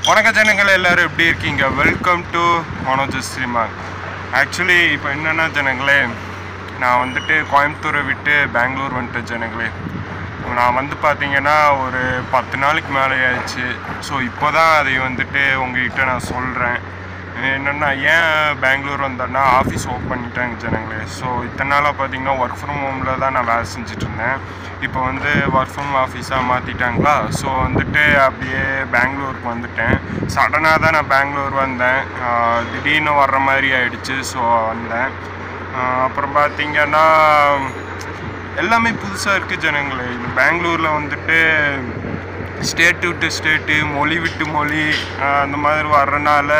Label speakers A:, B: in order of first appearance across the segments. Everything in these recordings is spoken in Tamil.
A: வணக்க ஜனங்கள் எல்லாரும் எப்படி இருக்கீங்க welcome to Manoj Shriman actually இப்போ என்னென்னா ஜனங்களே நான் வந்துட்டு கோயம்புத்தூரை விட்டு பெங்களூர் வந்துட்டேன் ஜனங்களே நான் வந்து பார்த்தீங்கன்னா ஒரு பத்து நாளைக்கு மேலே ஆயிடுச்சு ஸோ இப்போ தான் அதை வந்துட்டு உங்ககிட்ட நான் சொல்கிறேன் என்னென்னா ஏன் பெங்களூர் வந்தேன்னா ஆஃபீஸ் ஒர்க் பண்ணிட்டாங்க ஜனங்களே ஸோ இத்தனை நாளாக பார்த்தீங்கன்னா ஒர்க் ஃப்ரம் ஹோமில் தான் நான் வேலை செஞ்சுட்டு இருந்தேன் இப்போ வந்து ஒர்க் ஃப்ரம் ஆஃபீஸாக மாற்றிட்டாங்களா ஸோ வந்துட்டு அப்படியே பெங்களூருக்கு வந்துட்டேன் சடனாக தான் நான் பெங்களூர் வந்தேன் ஆஹ் திடீர்னு வர்ற மாதிரி ஆயிடுச்சு ஸோ வந்தேன் ஆஹ் அப்புறம் பார்த்தீங்கன்னா எல்லாமே புதுசாக இருக்குது ஜனங்களே இந்த பெங்களூரில் வந்துட்டு ஸ்டேட் விட்டு ஸ்டேட்டு மொழி விட்டு மொழி ஆஹ் அந்த மாதிரி வர்றனால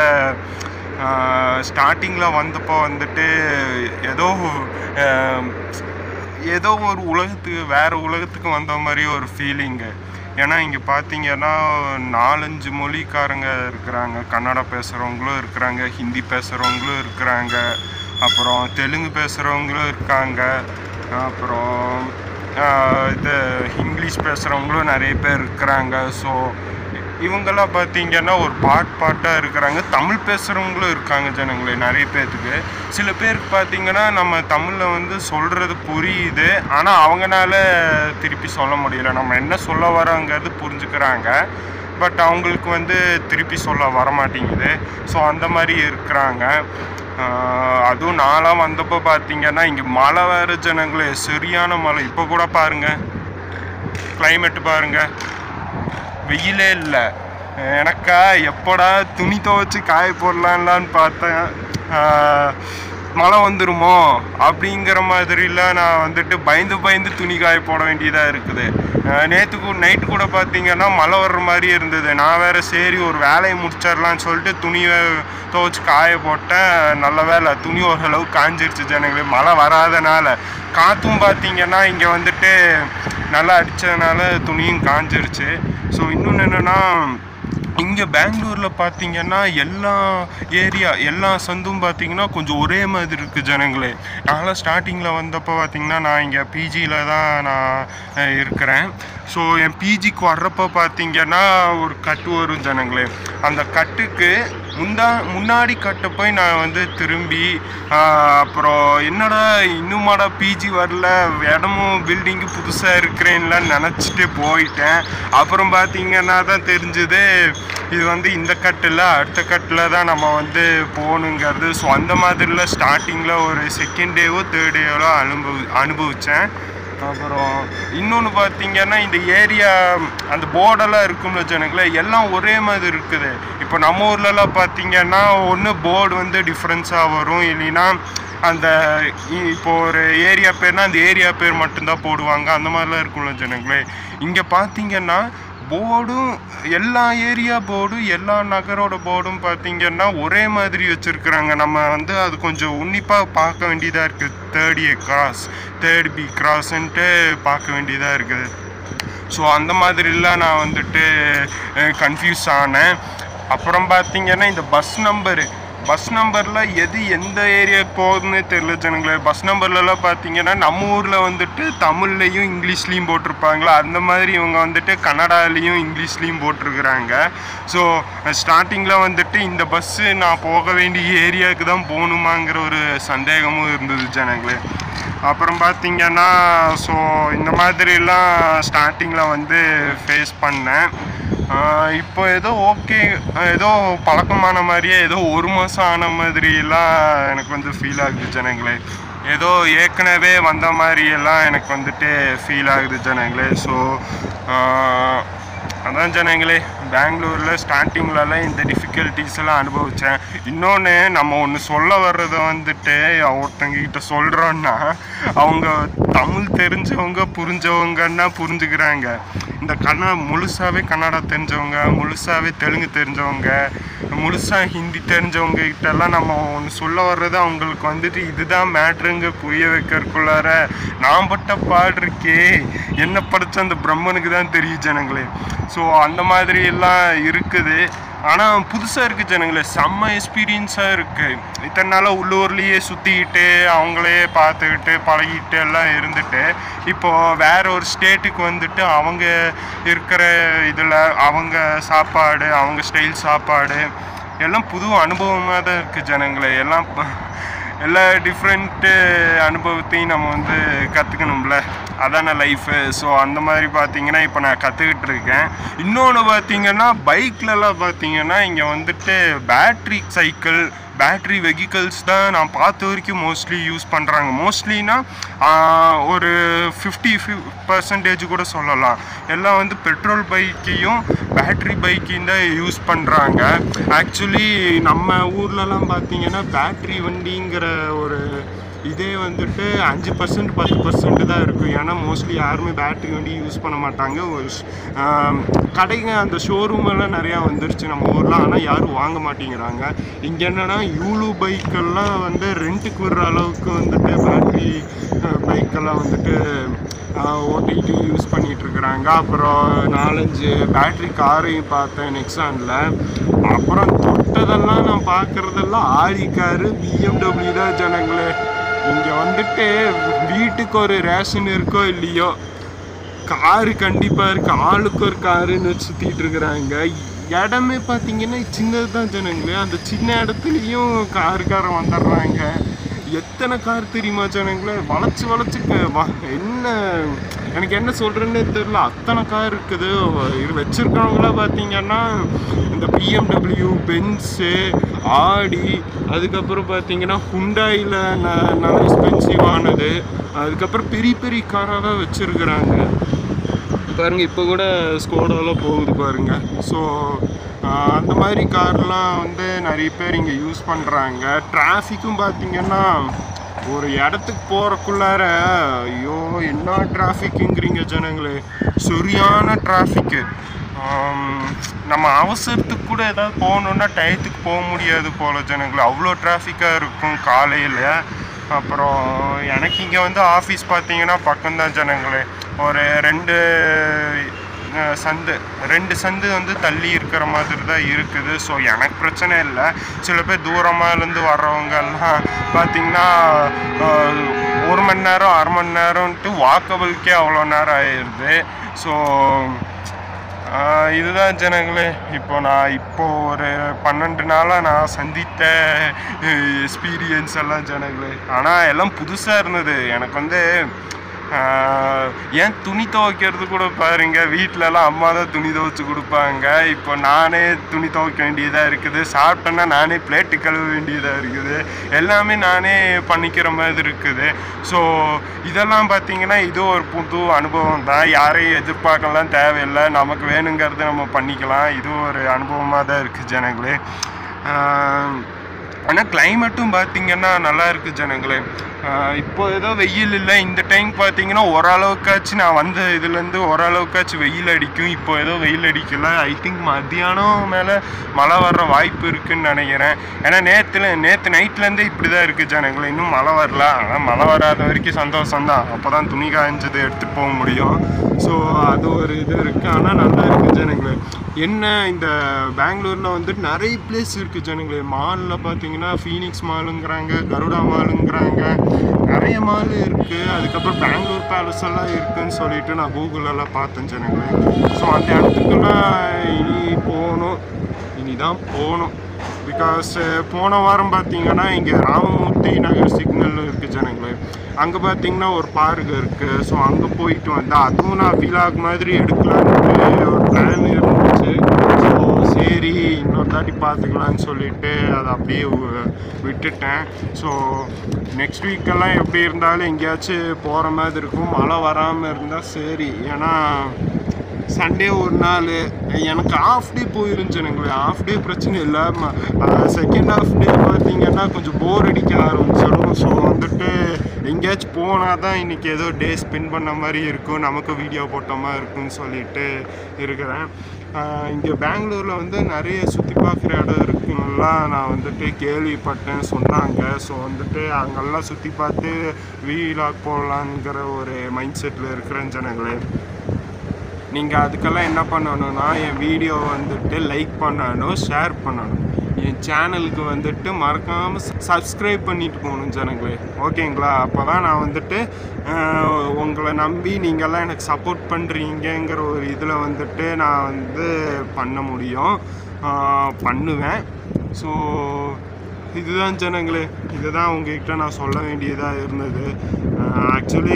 A: ஸ்டார்டிங்கில் வந்தப்போ வந்துட்டு ஏதோ ஆஹ் ஏதோ ஒரு உலகத்துக்கு வேறு உலகத்துக்கு வந்த மாதிரி ஒரு ஃபீலிங்கு ஏன்னா இங்கே பார்த்தீங்கன்னா நாலஞ்சு மொழிக்காரங்க இருக்கிறாங்க கன்னடா பேசுகிறவங்களும் இருக்கிறாங்க ஹிந்தி பேசுகிறவங்களும் இருக்கிறாங்க அப்புறம் தெலுங்கு பேசுகிறவங்களும் இருக்காங்க அப்புறம் ஆஹ் இது இங்கிலீஷ் பேசுகிறவங்களும் நிறைய பேர் இருக்கிறாங்க ஸோ இவங்கெல்லாம் பார்த்தீங்கன்னா ஒரு பாட் பாட்டாக இருக்கிறாங்க தமிழ் பேசுகிறவங்களும் இருக்காங்க ஜனங்களே நிறைய பேர்த்துக்கு சில பேருக்கு பார்த்தீங்கன்னா நம்ம தமிழில் வந்து சொல்கிறது புரியுது ஆனால் அவங்கனால திருப்பி சொல்ல முடியல நம்ம என்ன சொல்ல வரோங்கிறது புரிஞ்சுக்கிறாங்க பட் அவங்களுக்கு வந்து திருப்பி சொல்ல வர மாட்டேங்குது ஸோ அந்த மாதிரி இருக்கிறாங்க ஆஹ் அதுவும் நாளாக வந்தப்போ பார்த்தீங்கன்னா இங்கே மழை வேறு ஜனங்களே சரியான மழை இப்போ கூட பாருங்கள் கிளைமேட்டு பாருங்கள் வெயிலே இல்லை எனக்கா எப்படா துணி துவைச்சி காய போடலான்லான்னு பார்த்தேன் ஆஹ் மழை வந்துருமோ அப்படிங்கிற மாதிரிலாம் நான் வந்துட்டு பயந்து பயந்து துணி காய போட வேண்டியதாக இருக்குது நேற்று கூட நைட்டு கூட பார்த்தீங்கன்னா மழை வர்ற மாதிரி இருந்தது நான் வேற சரி ஒரு வேலையை முடிச்சிடலான்னு சொல்லிட்டு துணியை துவைச்சி காய போட்டேன் நல்ல வேலை துணி ஓரளவு காஞ்சிருச்சு ஜனங்களே மழை வராதனால காற்றும் பார்த்தீங்கன்னா இங்கே வந்துட்டு நல்லா அடித்ததுனால துணியும் காஞ்சிருச்சு ஸோ இன்னொன்று என்னென்னா இங்கே பெங்களூரில் பார்த்தீங்கன்னா எல்லா ஏரியா எல்லா சந்தும் பார்த்தீங்கன்னா கொஞ்சம் ஒரே மாதிரி இருக்குது ஜனங்களே நான்லாம் ஸ்டார்டிங்கில் வந்தப்போ பார்த்தீங்கன்னா நான் இங்கே பிஜியில் தான் நான் அஹ், இருக்கிறேன் ஸோ என் பிஜிக்கு வர்றப்போ பார்த்தீங்கன்னா ஒரு கட்டு வரும் ஜனங்களே அந்த கட்டுக்கு முந்தா முன்னாடி கட்டை போய் நான் வந்து திரும்பி ஆஹ், அப்புறம் என்னடா இன்னுமாடா பிஜி வரல இடமும் பில்டிங்கு புதுசாக இருக்கிறேன்லாம் நினச்சிட்டு போயிட்டேன் அப்புறம் பார்த்தீங்கன்னா தான் தெரிஞ்சுது இது வந்து இந்த கட்டில் அடுத்த கட்டில் தான் நம்ம வந்து போகணுங்கிறது ஸோ அந்த மாதிரிலாம் ஸ்டார்டிங்கில் ஒரு செகண்ட் டேவோ தேர்ட் டேவோ அனுபவி அனுபவித்தேன் அப்புறம் இன்னொன்று பார்த்தீங்கன்னா இந்த ஏரியா அந்த போர்டெல்லாம் இருக்கும்ல ஜனங்களே எல்லாம் ஒரே மாதிரி இருக்குது இப்போ நம்ம ஊர்லலாம் பார்த்தீங்கன்னா ஒன்று போர்டு வந்து டிஃப்ரென்ஸாக வரும் இல்லைன்னா அந்த இ- இப்போ ஒரு ஏரியா பேர்னா அந்த ஏரியா பேர் மட்டும்தான் போடுவாங்க அந்த மாதிரிலாம் இருக்கும்ல ஜனங்களே இங்கே பார்த்தீங்கன்னா போர்டும் எல்லா ஏரியா போர்டும் எல்லா நகரோட போர்டும் பார்த்தீங்கன்னா ஒரே மாதிரி வச்சுருக்குறாங்க நம்ம வந்து அது கொஞ்சம் உன்னிப்பாக பார்க்க வேண்டியதாக இருக்குது third A cross third B கிராஸ்ன்ட்டு பார்க்க வேண்டியதாக இருக்குது ஸோ அந்த மாதிரிலாம் நான் வந்துட்டு கன்ஃபியூஸ் ஆனேன் அப்புறம் பார்த்தீங்கன்னா இந்த பஸ் நம்பரு பஸ் நம்பரில் எது எந்த ஏரியா போகுதுன்னு தெரியல ஜனங்களே பஸ் நம்பர்லலாம் பார்த்தீங்கன்னா நம்ம ஊரில் வந்துட்டு தமிழ்லையும் இங்கிலீஷ்லேயும் போட்டிருப்பாங்களா அந்த மாதிரி இவங்க வந்துட்டு கன்னடாலேயும் இங்கிலீஷ்லேயும் போட்டிருக்கிறாங்க ஸோ ஸ்டார்டிங்கில் வந்துட்டு இந்த பஸ்ஸு நான் போக வேண்டிய ஏரியாவுக்கு தான் போகணுமாங்கிற ஒரு சந்தேகமும் இருந்தது ஜனங்களே அப்புறம் பார்த்தீங்கன்னா ஸோ இந்த மாதிரிலாம் ஸ்டார்டிங்கில் வந்து ஃபேஸ் பண்ணேன் ஆஹ் இப்போ ஏதோ ஓகே ஏதோ பழக்கமான மாதிரியே ஏதோ ஒரு மாதம் ஆன மாதிரிலாம் எனக்கு வந்து ஃபீல் ஆகுது ஜனங்களே ஏதோ ஏற்கனவே வந்த மாதிரியெல்லாம் எனக்கு வந்துட்டு ஃபீல் ஆகுது ஜனங்களே ஸோ அதான் ஜனங்களே பெங்களூரில் ஸ்டார்டிங்லலாம் இந்த டிஃபிகல்ட்டிஸ் எல்லாம் அனுபவித்தேன் இன்னொன்று நம்ம ஒன்று சொல்ல வர்றதை வந்துட்டு ஒருத்தங்க கிட்ட சொல்கிறோன்னா அவங்க தமிழ் தெரிஞ்சவங்க புரிஞ்சவங்கன்னா புரிஞ்சுக்கிறாங்க இந்த கன்னா முழுசாவே கன்னடா தெரிஞ்சவங்க முழுசாவே தெலுங்கு தெரிஞ்சவங்க முழுசாக ஹிந்தி தெரிஞ்சவங்க கிட்டலாம் நம்ம ஒன்று சொல்ல வர்றது அவங்களுக்கு வந்துட்டு இதுதான் மேட்ருங்க புரிய வைக்கிறதுக்குள்ளார நான் பட்ட பாடு இருக்கே என்ன படித்த அந்த பிரம்மனுக்கு தான் தெரியும் ஜனங்களே ஸோ அந்த மாதிரி எல்லாம் இருக்குது ஆனால் புதுசாக இருக்குது ஜனங்களே செம்ம எக்ஸ்பீரியன்ஸாக இருக்குது இத்தனை நாளாக உள்ளூர்லேயே சுற்றிக்கிட்டு அவங்களே பார்த்துக்கிட்டு பழகிட்டு எல்லாம் இருந்துட்டு இப்போது வேற ஒரு ஸ்டேட்டுக்கு வந்துட்டு அவங்க இருக்கிற இதில் அவங்க சாப்பாடு அவங்க ஸ்டைல் சாப்பாடு எல்லாம் புது அனுபவமாக தான் இருக்குது ஜனங்களே எல்லாம் ப- எல்லா டிஃப்ரெண்ட்டு அனுபவத்தையும் நம்ம வந்து கற்றுக்கணும்ல அதான லைஃபு ஸோ அந்த மாதிரி பார்த்தீங்கன்னா இப்போ நான் கற்றுக்கிட்டு இருக்கேன் இன்னொன்று பார்த்தீங்கன்னா பைக்லலாம் பார்த்தீங்கன்னா இங்கே வந்துட்டு பேட்ரி சைக்கிள் பேட்ரி வெஹிக்கல்ஸ் தான் நான் பார்த்த வரைக்கும் மோஸ்ட்லி யூஸ் பண்ணுறாங்க மோஸ்ட்லினா ஒரு ஃபிஃப்டி பர்சன்டேஜ் கூட சொல்லலாம் எல்லாம் வந்து பெட்ரோல் பைக்கையும் பேட்ரி பைக்கையும் தான் யூஸ் பண்ணுறாங்க ஆக்சுவலி நம்ம ஊர்லலாம் பார்த்தீங்கன்னா பேட்ரி வண்டிங்கிற ஒரு இதே வந்துட்டு அஞ்சு பர்சன்ட் பத்து பர்சன்ட் தான் இருக்கும் ஏன்னா மோஸ்ட்லி யாருமே பேட்ரி வண்டி யூஸ் பண்ண மாட்டாங்க ஒரு ஷ்- ஆம், கடைங்க அந்த ஷோரூம் எல்லாம் நிறையா வந்துருச்சு நம்ம ஊரில் ஆனால் யாரும் வாங்க மாட்டேங்கிறாங்க இங்கே என்னன்னா யூலு பைக்கெல்லாம் வந்து ரெண்ட்டுக்கு விடுற அளவுக்கு வந்துட்டு பேட்ரி பைக்கெல்லாம் வந்துட்டு ஆஹ், ஓட்டிட்டு யூஸ் பண்ணிட்டு இருக்கிறாங்க அப்புறம் நாலஞ்சு பேட்ரி காரையும் பார்த்தேன் நெக்ஸானில் அப்புறம் தொட்டதெல்லாம் நான் பார்க்குறதெல்லாம் ஆடி காரு பிஎம்டபிள்யூ தான் ஜனங்களே இங்கே வந்துட்டு வீட்டுக்கு ஒரு ரேஷன் இருக்கோ இல்லையோ காரு கண்டிப்பாக இருக்கு ஆளுக்கு ஒரு காருன்னு வச்சு சுற்றிட்டு இருக்கிறாங்க இடமே பார்த்தீங்கன்னா சின்னது தான் ஜனங்களே அந்த சின்ன இடத்துலையும் காருக்காரன் வந்துடுறாங்க எத்தனை கார் தெரியுமா ஜனங்களே வளைச்சு வளைச்சு க- வ- என்ன எனக்கு என்ன சொல்கிறேன்னு தெரியல அத்தனை கார் இருக்குது இது வச்சுருக்கவங்களாம் பார்த்தீங்கன்னா இந்த பிஎம்டபிள்யூ பென்ஸு ஆடி அதுக்கப்புறம் பார்த்தீங்கன்னா ஹுண்டாயில் ந நல்ல எக்ஸ்பென்சிவ் ஆனது அதுக்கப்புறம் பெரிய பெரிய காராக தான் வச்சுருக்குறாங்க பாருங்க இப்போ கூட ஸ்கோடாலாம் போகுது பாருங்க ஸோ அந்த மாதிரி கார்லாம் வந்து நிறைய பேர் இங்கே யூஸ் பண்ணுறாங்க டிராஃபிக்கும் பார்த்தீங்கன்னா ஒரு இடத்துக்கு போகிறக்குள்ளார ஐயோ என்ன டிராஃபிக்குங்கிறீங்க ஜனங்களே சரியான டிராஃபிக்கு நம்ம அவசரத்துக்கு கூட ஏதாவது போகணுன்னா டயத்துக்கு போக முடியாது போல ஜனங்களே அவ்வளோ டிராஃபிக்காக இருக்கும் காலையில் அப்புறம் எனக்கு இங்கே வந்து ஆஃபீஸ் பார்த்தீங்கன்னா பக்கம்தான் ஜனங்களே ஒரு ரெண்டு அஹ், சந்து ரெண்டு சந்து வந்து தள்ளி இருக்கிற மாதிரி தான் இருக்குது ஸோ எனக்கு பிரச்சனை இல்லை சில பேர் தூரமாலேருந்து வர்றவங்கெல்லாம் பார்த்தீங்கன்னா அஹ், ஒரு மணி நேரம் அரை மணி நேரம்ன்ட்டு வாக்கபிள்க்கே அவ்வளோ நேரம் ஆயிடுது ஸோ ஆஹ் இதுதான் ஜனங்களே இப்போ நான் இப்போ ஒரு பன்னெண்டு நாளாக நான் சந்தித்த எக்ஸ்பீரியன்ஸ் எல்லாம் ஜனங்களே ஆனால் எல்லாம் புதுசாக இருந்தது எனக்கு வந்து ஆஹ் ஏன் துணி துவைக்கிறது கூட பாருங்க வீட்டிலலாம் அம்மா தான் துணி துவைச்சு கொடுப்பாங்க இப்போ நானே துணி துவைக்க வேண்டியதாக இருக்குது சாப்பிட்டேன்னா நானே பிளேட்டு கழுவ வேண்டியதாக இருக்குது எல்லாமே நானே பண்ணிக்கிற மாதிரி இருக்குது ஸோ இதெல்லாம் பார்த்தீங்கன்னா இது ஒரு புது அனுபவம் தான் யாரையும் எதிர்பார்க்கலாம் தேவையில்லை நமக்கு வேணுங்கிறத நம்ம பண்ணிக்கலாம் இது ஒரு அனுபவமாக தான் இருக்குது ஜனங்களே ஆனால் கிளைமேட்டும் பார்த்தீங்கன்னா நல்லா இருக்குது ஜனங்களே ஆஹ் இப்போ ஏதோ வெயில் இல்லை இந்த டைம் பார்த்தீங்கன்னா ஓரளவுக்காச்சும் நான் வந்த இதுலேருந்து ஓரளவுக்காச்சும் வெயில் அடிக்கும் இப்போ ஏதோ வெயில் அடிக்கல ஐ திங்க் மத்தியானம் மேலே மழை வர்ற வாய்ப்பு இருக்குன்னு நினைக்கிறேன் ஏன்னா நேற்றுல நேற்று நைட்லேருந்தே இப்படி தான் இருக்குது ஜனங்களே இன்னும் மழை வரல ஆனால் மழை வராத வரைக்கும் சந்தோஷம் தான் அப்போ தான் துணி காய்ஞ்சது எடுத்துகிட்டு போக முடியும் ஸோ அது ஒரு இது இருக்குது ஆனால் நல்லா இருக்குது ஜனங்களே என்ன இந்த பெங்களூரில் வந்துட்டு நிறைய பிளேஸ் இருக்குது ஜனங்களே மாலில் பார்த்தீங்கன்னா ஃபீனிக்ஸ் மாலுங்கிறாங்க கருடா மாலுங்கிறாங்க நிறைய மால் இருக்குது அதுக்கப்புறம் பெங்களூர் பேலஸ் எல்லாம் இருக்குன்னு சொல்லிட்டு நான் கூகுளெல்லாம் பார்த்தேன் ஜனங்களே ஸோ அந்த இடத்துக்கெல்லாம் இனி போகணும் இனி தான் போகணும் பிகாஸ் போன வாரம் பார்த்தீங்கன்னா இங்கே ராமமூர்த்தி நகர் சிக்னல் இருக்குது ஜனங்களே அங்கே பார்த்தீங்கன்னா ஒரு பார்க் இருக்குது ஸோ அங்கே போயிட்டு வந்தேன் அதுவும் நான் விலாக் மாதிரி எடுக்கலான்ட்டு ஒரு பிளான் இருந்துச்சு ஸோ சரி இன்னொரு தாட்டி பார்த்துக்கலான்னு சொல்லிட்டு அதை அப்படியே வு- விட்டுட்டேன் ஸோ நெக்ஸ்ட் வீக்கெல்லாம் எப்படி இருந்தாலும் எங்கேயாச்சும் போகிற மாதிரி இருக்கும் மழை வராமல் இருந்தால் சரி ஏன்னா சண்டே ஒரு நாள் எனக்கு ஆஃப் டே போயிருந்துச்சு எனக்கு ஆஃப் டே பிரச்சனை இல்லை செகண்ட் ஹாஃப் டே பார்த்தீங்கன்னா கொஞ்சம் போர் அடிக்க ஆரம்பிச்சிடும் ஸோ வந்துட்டு எங்கேயாச்சும் போனால் தான் இன்றைக்கி ஏதோ டே ஸ்பெண்ட் பண்ண மாதிரி இருக்கும் நமக்கு வீடியோ போட்ட மாதிரி இருக்கும்னு சொல்லிட்டு இருக்கிறேன் இங்கே பெங்களூரில் வந்து நிறைய சுற்றி பார்க்குற இடம் இருக்குன்னெலாம் நான் வந்துட்டு கேள்விப்பட்டேன் சொன்னாங்க ஸோ வந்துட்டு அங்கெல்லாம் சுற்றி பார்த்து வீலாக் போடலாங்கிற ஒரு மைண்ட் செட்டில் இருக்கிறேன் ஜனங்களே நீங்கள் அதுக்கெல்லாம் என்ன பண்ணணும்னா என் வீடியோ வந்துட்டு லைக் பண்ணணும் ஷேர் பண்ணணும் என் சேனலுக்கு வந்துட்டு மறக்காமல் சப்ஸ்கிரைப் பண்ணிட்டு போகணும் ஜனங்களே ஓகேங்களா அப்போ தான் நான் வந்துட்டு ஆஹ், உங்களை நம்பி நீங்கள்லாம் எனக்கு சப்போர்ட் பண்ணுறீங்கங்கிற ஒரு இதில் வந்துட்டு நான் வந்து பண்ண முடியும் ஆஹ், பண்ணுவேன் ஸோ இதுதான் ஜனங்களே இதுதான் உங்ககிட்ட நான் சொல்ல வேண்டியதாக இருந்தது ஆக்சுவலி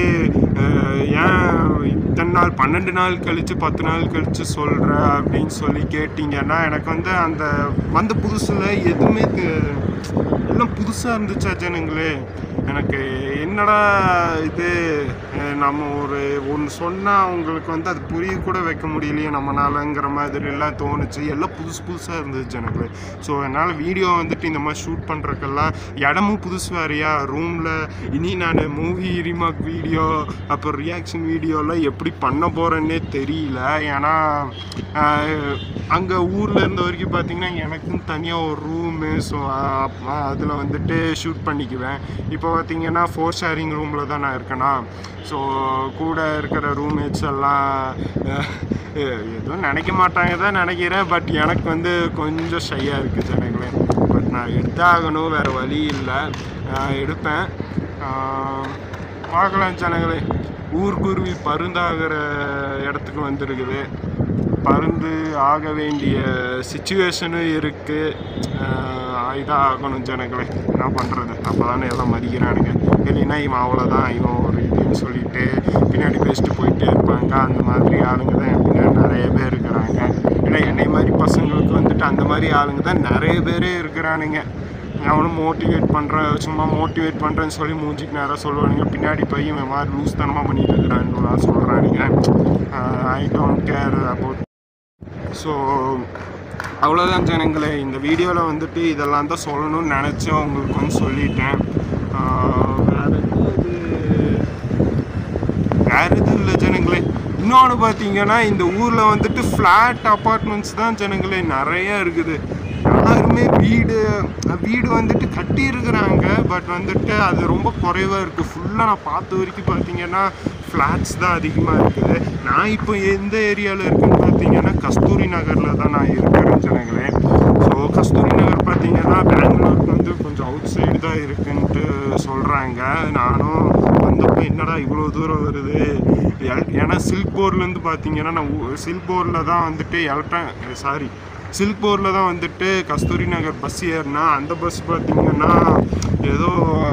A: ஏன் இத்தனை நாள் பன்னெண்டு நாள் கழித்து பத்து நாள் கழித்து சொல்கிற அப்படின்னு சொல்லி கேட்டிங்கன்னா எனக்கு வந்து அந்த வந்த புதுசில் எதுவுமே தெ- எல்லாம் புதுசாக இருந்துச்சா ஜனங்களே எனக்கு என்னடா இது அஹ் நம்ம ஒரு ஒன்று சொன்னால் அவங்களுக்கு வந்து அது புரிய கூட வைக்க முடியலையே நம்மனாலங்கிற மாதிரி எல்லாம் தோணுச்சு எல்லாம் புதுசு புதுசாக இருந்துச்சு எனக்கு ஸோ என்னால் வீடியோ வந்துட்டு இந்த மாதிரி ஷூட் பண்ணுறதுக்கெல்லாம் இடமும் புதுசு வேறையா ரூமில் இனி நான் மூவி ரிமாக் வீடியோ அப்புறம் ரியாக்ஷன் வீடியோலாம் எப்படி பண்ண போகிறேன்னே தெரியல ஏன்னா அங்கே ஊரில் இருந்த வரைக்கும் பார்த்தீங்கன்னா எனக்கும் தனியாக ஒரு ரூமு ஸோ அதில் வந்துட்டு ஷூட் பண்ணிக்குவேன் இப்போ பார்த்தீங்கன்னா ஃபோர் ஷேரிங் ரூமில் தான் நான் இருக்கேனா ஸோ கூட இருக்கிற ரூம்மேட்ஸ் எல்லாம் அஹ், எதுவும் நினைக்க மாட்டாங்க தான் நினைக்கிறேன் பட் எனக்கு வந்து கொஞ்சம் ஷையாக இருக்குது ஜனங்களே பட் நான் எடுத்தாகணும் வேறு வழி இல்லை நான் எடுப்பேன் ஆஹ், பார்க்கலாம் ஜனங்களே ஊர்க்குருவி பருந்தாகிற இடத்துக்கு வந்திருக்குது பருந்து ஆக வேண்டிய சுச்சுவேஷனும் இருக்குது இதாக ஆகணும் ஜனங்களே என்ன பண்ணுறது அப்போ தானே எல்லாம் மதிக்கிறானுங்க இல்லைன்னா இவன் அவ்வளோதான் இவன் ஒரு இதுன்னு சொல்லிட்டு பின்னாடி பேசிட்டு போயிட்டே இருப்பாங்க அந்த மாதிரி ஆளுங்க தான் என் பின்னாடி நிறைய பேர் இருக்கிறாங்க ஏன்னா என்னை மாதிரி பசங்களுக்கு வந்துட்டு அந்த மாதிரி ஆளுங்க தான் நிறைய பேரே இருக்கிறானுங்க அவனும் மோட்டிவேட் பண்ணுறேன் சும்மா மோட்டிவேட் பண்ணுறேன்னு சொல்லி மூஞ்சிக்கு நேராக சொல்லுவானுங்க பின்னாடி போய் இவன் மாதிரி லூஸ் தனமாக பண்ணிட்டு இருக்கிறான்னு சொல்கிறானுங்க I don't care about so அவ்வளோதான் ஜனங்களே இந்த வீடியோவில் வந்துட்டு இதெல்லாம் தான் சொல்லணும்னு நினச்சேன் உங்களுக்கு வந்து சொல்லிட்டேன் ஆஹ் வேற எதாவது வேற எதுவும் இல்லை ஜனங்களே இன்னொன்று பார்த்தீங்கன்னா இந்த ஊரில் வந்துட்டு ஃப்ளாட் அப்பார்ட்மெண்ட்ஸ் தான் ஜனங்களே நிறைய இருக்குது யாருமே வீடு வீடு வந்துட்டு கட்டி இருக்கிறாங்க பட் வந்துட்டு அது ரொம்ப குறைவாக இருக்குது ஃபுல்லாக நான் பார்த்த வரைக்கும் பார்த்தீங்கன்னா ஃப்ளாட்ஸ் தான் அதிகமாக இருக்குது நான் இப்போ எந்த ஏரியாவில் இருக்குன்னு பார்த்தீங்கன்னா கஸ்தூரி நகரில் தான் நான் இருக்கிறேன் ஜனங்களே ஸோ கஸ்தூரி நகர் பார்த்தீங்கன்னா பெங்களூருக்கு வந்து கொஞ்சம் அவுட் சைடு தான் இருக்குன்ட்டு சொல்கிறாங்க நானும் வந்தப்போ என்னடா இவ்வளோ தூரம் வருது எல் ஏன்னா சில்க் போர்ட்லேருந்து பார்த்தீங்கன்னா நான் சில்க் போர்டில் தான் வந்துட்டு எலக்ட்ரான் சாரி சில்க் போர்டில் தான் வந்துட்டு கஸ்தூரி நகர் பஸ் ஏறினா அந்த பஸ் பார்த்தீங்கன்னா ஏதோ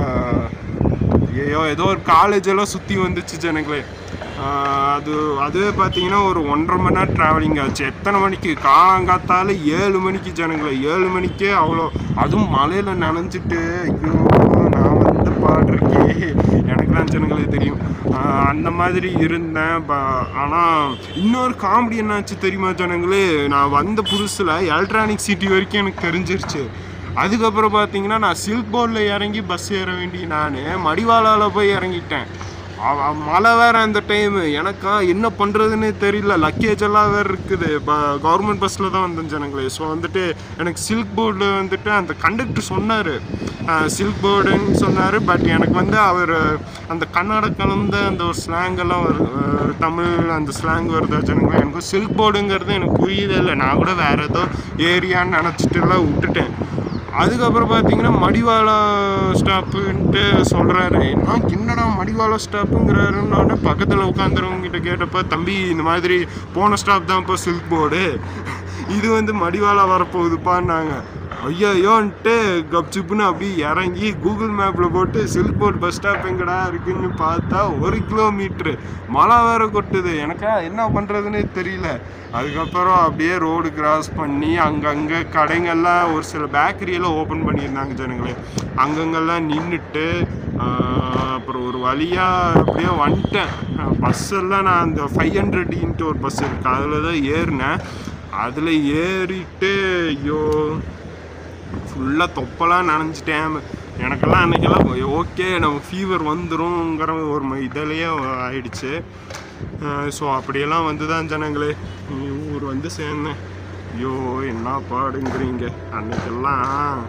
A: ஐயோ ஏதோ ஒரு காலேஜ் எல்லாம் சுற்றி வந்துச்சு ஜனங்களே ஆஹ் அது அதுவே பார்த்தீங்கன்னா ஒரு ஒன்றரை மணி நேரம் ட்ராவலிங் ஆச்சு எத்தனை மணிக்கு காலங்காத்தால ஏழு மணிக்கு ஜனங்களே ஏழு மணிக்கே அவ்வளோ அதுவும் மலையில் நனைஞ்சிட்டு ஐயோ நான் வந்து பாடுறக்கே எனக்குலாம் ஜனங்களே தெரியும் ஆஹ் அந்த மாதிரி இருந்தேன் ஆனால் இன்னொரு காமெடி என்னாச்சு தெரியுமா ஜனங்களே நான் வந்த புதுசில் எலக்ட்ரானிக் சிட்டி வரைக்கும் எனக்கு தெரிஞ்சிருச்சு அதுக்கப்புறம் பார்த்தீங்கன்னா நான் சில்க் போர்டில் இறங்கி பஸ் ஏற வேண்டிய நான் மடிவாளாவில் போய் இறங்கிட்டேன் அவ- அவ- மழை வேற அந்த டைம் எனக்கா என்ன பண்ணுறதுன்னு தெரியல லக்கேஜ் எல்லாம் வேறு இருக்குது இப்போ கவர்மெண்ட் பஸ்ஸில் தான் வந்தேன் ஜனங்களே ஸோ வந்துட்டு எனக்கு சில்க் போர்டில் வந்துட்டு அந்த கண்டக்டர் சொன்னார் சில்க் போர்டுன்னு சொன்னார் பட் எனக்கு வந்து அவர் அந்த கன்னட கலந்த அந்த ஒரு ஸ்லாங் எல்லாம் வரு அஹ் தமிழ் அந்த ஸ்லாங் வருதா ஜனங்களே எனக்கு சில்க் போர்டுங்கிறது எனக்கு புரியவே இல்லை நான் கூட வேறு ஏதோ ஏரியான்னு நினச்சிட்டு எல்லாம் விட்டுட்டேன் அதுக்கப்புறம் பார்த்தீங்கன்னா மடிவாளா ஸ்டாப்புன்ட்டு சொல்கிறாரு நான் என்னடா மடிவாளா ஸ்டாப்புங்கிறாருன்னு பக்கத்தில் உட்காந்துறவங்க கிட்ட கேட்டப்ப தம்பி இந்த மாதிரி போன ஸ்டாப் தான் இப்போ சில்க் போர்டு இது வந்து மடிவாளா வரப்போகுதுப்பான்னாங்க ஐயோன்ட்டு கப்சிப்புன்னு அப்படியே இறங்கி கூகுள் மேப்பில் போட்டு சில்க் போர்ட் பஸ் ஸ்டாப் எங்கடா இருக்குன்னு பார்த்தா ஒரு கிலோமீட்ரு மழை வேற கொட்டுது எனக்கா என்ன பண்ணுறதுன்னு தெரியல அதுக்கப்புறம் அப்படியே ரோடு கிராஸ் பண்ணி அங்கங்கே கடைங்கள்லாம் ஒரு சில பேக்கரியெல்லாம் ஓப்பன் பண்ணியிருந்தாங்க ஜனங்களே அங்கங்கெல்லாம் நின்றுட்டு அப்புறம் ஒரு வழியாக அப்படியே வந்துட்டேன் பஸ் எல்லாம் நான் அந்த ஃபைவ் ஹண்ட்ரட் ஒரு பஸ் இருக்கு அதில் தான் ஏறினேன் அதில் ஏறிட்டு ஐயோ ஃபுல்லாக தொப்பலாம் நனைஞ்சிட்டேன் எனக்கெல்லாம் அன்றைக்கெல்லாம் ஓகே நம்ம ஃபீவர் வந்துருங்கிற ஒரு ம- இதுலயே ஆயிடுச்சு ஸோ அப்படியெல்லாம் வந்து தான் ஜனங்களே ஊர் வந்து சேர்ந்தேன் ஐயோ என்ன பாடுங்கிறீங்க அன்னைக்கெல்லாம்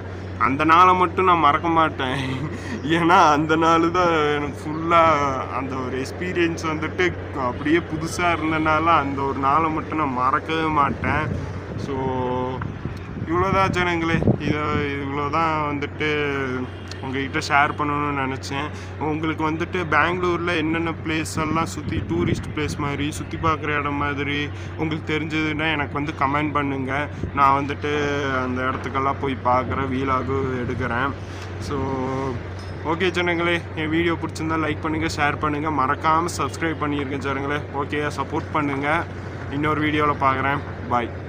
A: அந்த நாளை மட்டும் நான் மறக்க மாட்டேன் ஏன்னா அந்த நாள் தான் எனக்கு ஃபுல்லாக அந்த ஒரு எக்ஸ்பீரியன்ஸ் வந்துட்டு அப்படியே புதுசாக இருந்தனால அந்த ஒரு நாளை மட்டும் நான் மறக்கவே மாட்டேன் ஸோ இவ்வளோதான் ஜனங்களே இதை இவ்வளோதான் வந்துட்டு உங்ககிட்ட ஷேர் பண்ணணும்னு நினச்சேன் உங்களுக்கு வந்துட்டு பெங்களூரில் என்னென்ன பிளேஸ் எல்லாம் சுற்றி டூரிஸ்ட் பிளேஸ் மாதிரி சுற்றி பார்க்குற இடம் மாதிரி உங்களுக்கு தெரிஞ்சதுன்னா எனக்கு வந்து கமெண்ட் பண்ணுங்கள் நான் வந்துட்டு அந்த இடத்துக்கெல்லாம் போய் பார்க்குறேன் வீலாகு எடுக்கிறேன் ஸோ ஓகே ஜனங்களே என் வீடியோ பிடிச்சிருந்தா லைக் பண்ணுங்கள் ஷேர் பண்ணுங்கள் மறக்காமல் சப்ஸ்கிரைப் பண்ணியிருக்கேன் ஜனங்களே ஓகே சப்போர்ட் பண்ணுங்கள் இன்னொரு வீடியோவில் பார்க்குறேன் பாய்